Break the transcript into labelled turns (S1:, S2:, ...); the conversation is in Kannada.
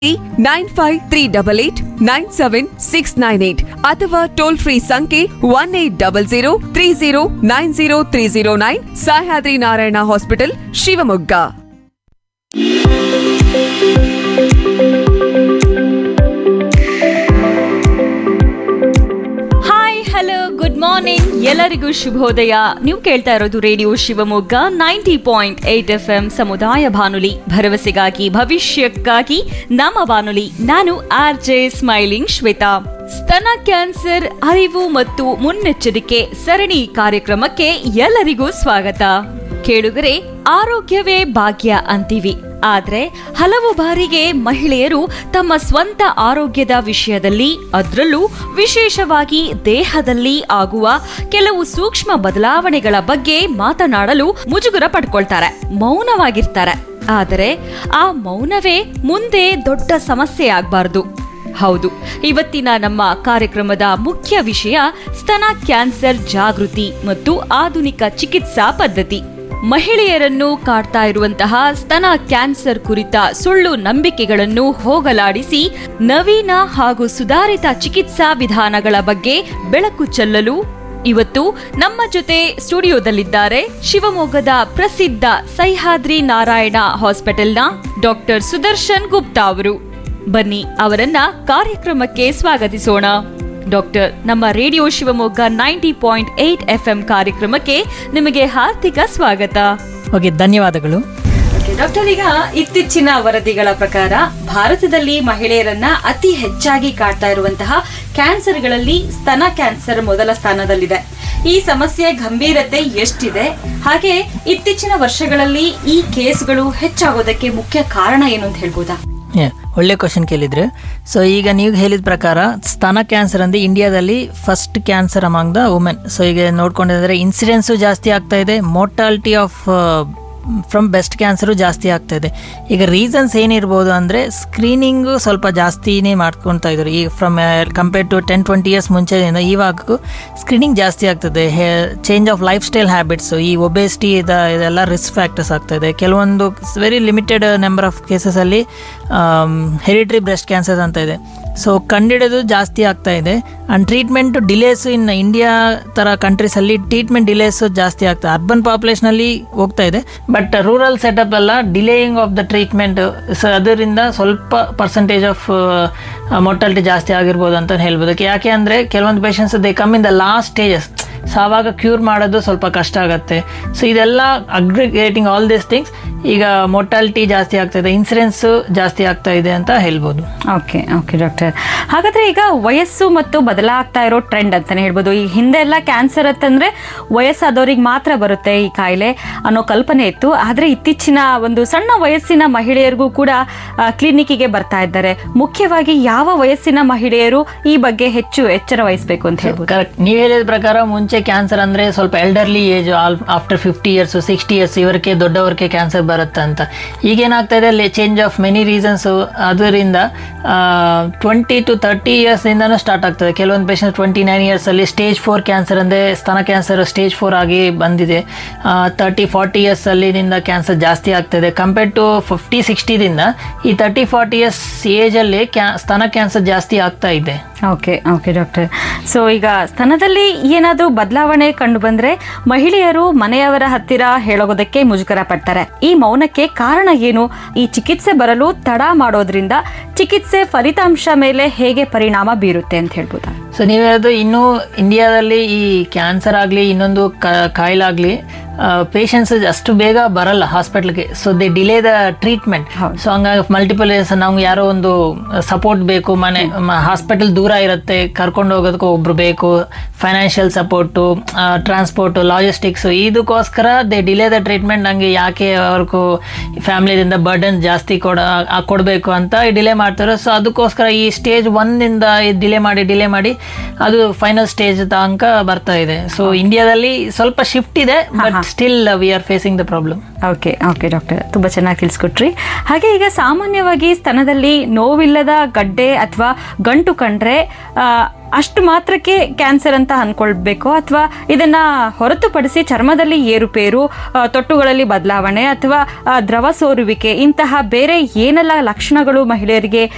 S1: nine five three double eight nine seven six nine eight ಅಥವಾ ಟೋಲ್ ಫ್ರೀ ಸಂಖ್ಯೆ one eight double zero three zero nine zero three zero nine Sahyadri Narayana hospital Shivamogga
S2: hi hello good morning ಎಲ್ಲರಿಗೂ ಶುಭೋದಯ ನೀವು ಕೇಳ್ತಾ ಇರೋದು radio Shivamogga ninety point eight F M ಸಮುದಾಯ ಬಾನುಲಿ ಭರವಸೆಗಾಗಿ ಭವಿಷ್ಯಕ್ಕಾಗಿ ನಮ್ಮ ಬಾನುಲಿ ನಾನು ಆರ್ ಜೆ ಸ್ಮೈಲಿಂಗ್ ಶ್ವೇತಾ ಸ್ತನ ಕ್ಯಾನ್ಸರ್ ಅರಿವು ಮತ್ತು ಮುನ್ನೆಚ್ಚರಿಕೆ ಸರಣಿ ಕಾರ್ಯಕ್ರಮಕ್ಕೆ ಎಲ್ಲರಿಗೂ ಸ್ವಾಗತ ಕೇಳುಗರೆ ಆರೋಗ್ಯವೇ ಭಾಗ್ಯ ಅಂತೀವಿ ಆದ್ರೆ ಹಲವು ಬಾರಿಗೆ ಮಹಿಳೆಯರು ತಮ್ಮ ಸ್ವಂತ ಆರೋಗ್ಯದ ವಿಷಯದಲ್ಲಿ ಅದರಲ್ಲೂ ವಿಶೇಷವಾಗಿ ದೇಹದಲ್ಲಿ ಆಗುವ ಕೆಲವು ಸೂಕ್ಷ್ಮ ಬದಲಾವಣೆಗಳ ಬಗ್ಗೆ ಮಾತನಾಡಲು ಮುಜುಗರ ಪಡ್ಕೊಳ್ತಾರೆ ಮೌನವಾಗಿರ್ತಾರೆ ಆದರೆ ಆ ಮೌನವೇ ಮುಂದೆ ದೊಡ್ಡ ಸಮಸ್ಯೆ ಆಗ್ಬಾರ್ದು ಹೌದು ಇವತ್ತಿನ ನಮ್ಮ ಕಾರ್ಯಕ್ರಮದ ಮುಖ್ಯ ವಿಷಯ ಸ್ತನ ಕ್ಯಾನ್ಸರ್ ಜಾಗೃತಿ ಮತ್ತು ಆಧುನಿಕ ಚಿಕಿತ್ಸಾ ಪದ್ಧತಿ ಮಹಿಳೆಯರನ್ನು ಕಾಡ್ತಾ ಇರುವಂತಹ ಸ್ತನ ಕ್ಯಾನ್ಸರ್ ಕುರಿತ ಸುಳ್ಳು ನಂಬಿಕೆಗಳನ್ನು ಹೋಗಲಾಡಿಸಿ ನವೀನ ಹಾಗೂ ಸುಧಾರಿತ ಚಿಕಿತ್ಸಾ ವಿಧಾನಗಳ ಬಗ್ಗೆ ಬೆಳಕು ಚೆಲ್ಲಲು ಇವತ್ತು ನಮ್ಮ ಜೊತೆ ಸ್ಟುಡಿಯೋದಲ್ಲಿದ್ದಾರೆ ಶಿವಮೊಗ್ಗದ ಪ್ರಸಿದ್ಧ ಸಹ್ಯಾದ್ರಿ ನಾರಾಯಣ ಹಾಸ್ಪಿಟಲ್ನ ಡಾಕ್ಟರ್ ಸುದರ್ಶನ್ ಗುಪ್ತಾ ಅವರು ಬನ್ನಿ ಅವರನ್ನ ಕಾರ್ಯಕ್ರಮಕ್ಕೆ ಸ್ವಾಗತಿಸೋಣ ಡಾಕ್ಟರ್ ನಮ್ಮ radio Shivamogga ninety point eight F M ಕಾರ್ಯಕ್ರಮಕ್ಕೆ ನಿಮಗೆ ಹಾರ್ದಿಕ ಸ್ವಾಗತ
S3: ಓಕೆ ಧನ್ಯವಾದಗಳು
S2: ಡಾಕ್ಟರ್ ಈಗ ಇತ್ತೀಚಿನ ವರದಿಗಳ ಪ್ರಕಾರ ಭಾರತದಲ್ಲಿ ಮಹಿಳೆಯರನ್ನ ಅತಿ ಹೆಚ್ಚಾಗಿ ಕಾಡ್ತಾ ಇರುವಂತಹ ಕ್ಯಾನ್ಸರ್ಗಳಲ್ಲಿ ಸ್ತನ ಕ್ಯಾನ್ಸರ್ ಮೊದಲ ಸ್ಥಾನದಲ್ಲಿದೆ ಈ ಸಮಸ್ಯೆ ಗಂಭೀರತೆ ಎಷ್ಟಿದೆ ಹಾಗೆ ಇತ್ತೀಚಿನ ವರ್ಷಗಳಲ್ಲಿ ಈ ಕೇಸ್ಗಳು ಹೆಚ್ಚಾಗೋದಕ್ಕೆ ಮುಖ್ಯ ಕಾರಣ ಏನು ಅಂತ ಹೇಳ್ಬೋದಾ
S3: ಏ, ಒಳ್ಳೆ ಕ್ವಶನ್ ಕೇಳಿದ್ರೆ ಸೊ ಈಗ ನೀವು ಹೇಳಿದ ಪ್ರಕಾರ ಸ್ತನ ಕ್ಯಾನ್ಸರ್ ಅಂದ್ರೆ ಇಂಡಿಯಾದಲ್ಲಿ first cancer among the women so ಈಗ ನೋಡ್ಕೊಂಡಿದ್ರೆ ಇನ್ಸಿಡೆನ್ಸು ಜಾಸ್ತಿ ಆಗ್ತಾ ಇದೆ mortality of from breast cancer ಜಾಸ್ತಿ ಆಗ್ತಾ ಇದೆ ಈಗ ರೀಸನ್ಸ್ ಏನಿರ್ಬೋದು ಅಂದರೆ ಸ್ಕ್ರೀನಿಂಗು ಸ್ವಲ್ಪ ಜಾಸ್ತಿನೇ ಮಾಡ್ಕೊಳ್ತಾ ಇದ್ದಾರೆ ಈಗ from compare to ten twenty years ಮುಂಚೆಯಿಂದ ಇವಾಗೂ ಸ್ಕ್ರೀನಿಂಗ್ ಜಾಸ್ತಿ ಆಗ್ತದೆ change of lifestyle habits ಈ ಒಬೆಸಿಟಿ ಇದ ಇದೆಲ್ಲ ರಿಸ್ಕ್ ಫ್ಯಾಕ್ಟರ್ಸ್ ಆಗ್ತಾ ಇದೆ ಕೆಲವೊಂದು ವೆರಿ ಲಿಮಿಟೆಡ್ ನಂಬರ್ ಆಫ್ ಕೇಸಸಲ್ಲಿ ಹೆರಿಟ್ರಿ ಬ್ರೆಸ್ಟ್ ಕ್ಯಾನ್ಸರ್ ಅಂತ ಇದೆ ಸೊ ಕಂಡಿಡಿದು ಜಾಸ್ತಿ ಆಗ್ತಾ ಇದೆ and treatment delays in India ಥರ ಕಂಟ್ರೀಸಲ್ಲಿ ಟ್ರೀಟ್ಮೆಂಟ್ ಡಿಲೇಸ್ ಜಾಸ್ತಿ ಆಗ್ತದೆ ಅರ್ಬನ್ ಪಾಪ್ಯುಲೇಷನಲ್ಲಿ ಹೋಗ್ತಾ ಇದೆ ಬಟ್ ರೂರಲ್ ಸೆಟಪ್ ಎಲ್ಲ delaying of the treatment so ಅದರಿಂದ ಸ್ವಲ್ಪ ಪರ್ಸೆಂಟೇಜ್ ಆಫ್ ಮೊರ್ಟಾಲಿಟಿ ಜಾಸ್ತಿ ಆಗಿರ್ಬೋದು ಅಂತ ಹೇಳ್ಬೋದು ಯಾಕೆ ಅಂದರೆ ಕೆಲವೊಂದು patients they come in the last stages so ಆವಾಗ ಕ್ಯೂರ್ ಮಾಡೋದು ಸ್ವಲ್ಪ ಕಷ್ಟ ಆಗುತ್ತೆ ಸೊ ಇದೆಲ್ಲ ಅಗ್ರಿಗೇಟಿಂಗ್ ಆಲ್ ದಿಸ್ ಥಿಂಗ್ಸ್ ಈಗ ಮೊರ್ಟಾಲಿಟಿ ಜಾಸ್ತಿ ಆಗ್ತಾ ಇದೆ ಇನ್ಸಿಡೆನ್ಸ್ ಜಾಸ್ತಿ ಆಗ್ತಾ ಇದೆ ಅಂತ ಹೇಳ್ಬೋದು
S2: ಓಕೆ ಓಕೆ ಡಾಕ್ಟರ್ ಹಾಗಾದ್ರೆ ಈಗ ವಯಸ್ಸು ಮತ್ತು ಬದಲಾಗ್ತಾ ಇರೋ ಟ್ರೆಂಡ್ ಅಂತಾನೆ ಹೇಳ್ಬೋದು ಈ ಹಿಂದೆ ಎಲ್ಲ ಕ್ಯಾನ್ಸರ್ ಅಂತಂದ್ರೆ ವಯಸ್ಸಾದವ್ರಿಗೆ ಮಾತ್ರ ಬರುತ್ತೆ ಈ ಕಾಯಿಲೆ ಅನ್ನೋ ಕಲ್ಪನೆ ಇತ್ತು ಆದ್ರೆ ಇತ್ತೀಚಿನ ಒಂದು ಸಣ್ಣ ವಯಸ್ಸಿನ ಮಹಿಳೆಯರಿಗೂ ಕೂಡ ಕ್ಲಿನಿಕ್ಕಿಗೆ ಬರ್ತಾ ಇದ್ದಾರೆ ಮುಖ್ಯವಾಗಿ ಯಾವ ವಯಸ್ಸಿನ ಮಹಿಳೆಯರು ಈ ಬಗ್ಗೆ ಹೆಚ್ಚು ಎಚ್ಚರ ವಹಿಸಬೇಕು ಅಂತ ಹೇಳ್ಬೋದು
S3: ಕರೆಕ್ಟ್ ನೀವು ಹೇಳಿದ ಪ್ರಕಾರ ಮುಂಚೆ ಕ್ಯಾನ್ಸರ್ ಅಂದ್ರೆ ಸ್ವಲ್ಪ elderly age after fifty years sixty years ಇವರಿಗೆ ದೊಡ್ಡವರಿಗೆ ಕ್ಯಾನ್ಸರ್ ಬರುತ್ತೆ ಅಂತ ಈಗ ಏನಾಗ್ತಾ ಇದೆ ಅಲ್ಲಿ ಚೇಂಜ್ ಆಫ್ ಮೆನಿ ರೀಸನ್ಸ್ ಅದರಿಂದ ಟ್ವೆಂಟಿ ಟು ತರ್ಟಿ ಇಯರ್ಸ್ ಇಂದನೂ ಸ್ಟಾರ್ಟ್ ಆಗ್ತದೆ ಕೆಲವೊಂದು ಪೇಷಂಟ್ ಟ್ವೆಂಟಿ ನೈನ್ ಇಯರ್ಸ್ ಅಲ್ಲಿ ಸ್ಟೇಜ್ ಫೋರ್ ಕ್ಯಾನ್ಸರ್ ಅಂದ್ರೆ ಸ್ತನ ಕ್ಯಾನ್ಸರ್ ಸ್ಟೇಜ್ ಫೋರ್ ಆಗಿ ಬಂದಿದೆ ತರ್ಟಿ ಫಾರ್ಟಿ ಇಯರ್ಸ್ ಅಲ್ಲಿನಿಂದ ಕ್ಯಾನ್ಸರ್ ಜಾಸ್ತಿ ಆಗ್ತದೆ ಕಂಪೇರ್ ಟು ಫಿಫ್ಟಿ ಸಿಕ್ಸ್ಟಿದಿಂದ ಈ ತರ್ಟಿ ಫಾರ್ಟಿ ಇಯರ್ಸ್ ಏಜ್ ಅಲ್ಲಿ ಕ್ಯಾ ಸ್ತನ ಕ್ಯಾನ್ಸರ್ ಜಾಸ್ತಿ ಆಗ್ತಾ ಇದೆ
S2: ಓಕೆ ಓಕೆ ಡಾಕ್ಟರ್ ಸೊ ಈಗ ಸ್ತನದಲ್ಲಿ ಏನಾದರೂ ಬದಲಾವಣೆ ಕಂಡು ಬಂದ್ರೆ ಮಹಿಳೆಯರು ಮನೆಯವರ ಹತ್ತಿರ ಹೇಳೋದಕ್ಕೆ ಮುಜುಗರ ಪಡ್ತಾರೆ ಈ ಮೌನಕ್ಕೆ ಕಾರಣ ಏನು ಈ ಚಿಕಿತ್ಸೆ ಬರಲು ತಡ ಮಾಡೋದ್ರಿಂದ ಚಿಕಿತ್ಸೆ ಫಲಿತಾಂಶ ಮೇಲೆ ಹೇಗೆ ಪರಿಣಾಮ ಬೀರುತ್ತೆ ಅಂತ ಹೇಳ್ಬೋದಾ
S3: ಸೊ ನೀವು ಹೇಳೋದು ಇನ್ನೂ ಇಂಡಿಯಾದಲ್ಲಿ ಈ ಕ್ಯಾನ್ಸರ್ ಆಗಲಿ ಇನ್ನೊಂದು ಕಾಯಿಲೆ ಆಗಲಿ ಪೇಷಂಟ್ಸ್ ಅಷ್ಟು ಬೇಗ ಬರಲ್ಲ ಹಾಸ್ಪಿಟ್ಲ್ಗೆ so they delay the treatment so ಹಂಗಾಗಿ ಮಲ್ಟಿಪಲ್ ನಮ್ಗೆ ಯಾರೋ ಒಂದು ಸಪೋರ್ಟ್ ಬೇಕು ಮನೆ ಹಾಸ್ಪಿಟಲ್ ದೂರ ಇರುತ್ತೆ ಕರ್ಕೊಂಡು ಹೋಗೋದಕ್ಕೆ ಒಬ್ರು ಬೇಕು ಫೈನಾನ್ಷಿಯಲ್ ಸಪೋರ್ಟು ಟ್ರಾನ್ಸ್ಪೋರ್ಟು ಲಾಜಿಸ್ಟಿಕ್ಸ್ ಇದಕ್ಕೋಸ್ಕರ ದೇ ಡಿಲೇ ದ ಟ್ರೀಟ್ಮೆಂಟ್ ನಂಗೆ ಯಾಕೆ ಅವ್ರಿಗೂ ಫ್ಯಾಮಿಲಿದಿಂದ ಬರ್ಡನ್ ಜಾಸ್ತಿ ಕೊಡ ಆ, ಕೊಡಬೇಕು ಅಂತ ಡಿಲೇ ಮಾಡ್ತಾರೆ ಸೊ ಅದಕ್ಕೋಸ್ಕರ ಈ ಸ್ಟೇಜ್ ಒಂದಿಂದ ಡಿಲೇ ಮಾಡಿ ಡಿಲೇ ಮಾಡಿ ಅದು ಫೈನಲ್ ಸ್ಟೇಜ್ ತನಕ ಬರ್ತಾ ಇದೆ ಸೊ ಇಂಡಿಯಾದಲ್ಲಿ ಸ್ವಲ್ಪ ಶಿಫ್ಟ್ ಇದೆ but still we are facing the problem
S2: okay okay doctor ತುಂಬ ಚೆನ್ನಾಗಿ ತಿಳಿಸ್ಕೊಟ್ರಿ ಹಾಗೆ ಈಗ ಸಾಮಾನ್ಯವಾಗಿ ಸ್ತನದಲ್ಲಿ ನೋವಿಲ್ಲದ ಗಡ್ಡೆ ಅಥವಾ ಗಂಟು ಕಂಡ್ರೆ ಆ, ಅಷ್ಟು ಮಾತ್ರಕ್ಕೆ ಕ್ಯಾನ್ಸರ್ ಅಂತ ಅನ್ಕೊಳ್ಬೇಕು ಅಥವಾ ಇದನ್ನ ಹೊರತುಪಡಿಸಿ ಚರ್ಮದಲ್ಲಿ ಏರುಪೇರು ಆ, ತೊಟ್ಟುಗಳಲ್ಲಿ ಬದಲಾವಣೆ ಅಥವಾ ಆ, ದ್ರವ ಸೋರುವಿಕೆ ಇಂತಹ ಬೇರೆ ಏನೆಲ್ಲ ಲಕ್ಷಣಗಳು ಮಹಿಳೆಯರಿಗೆ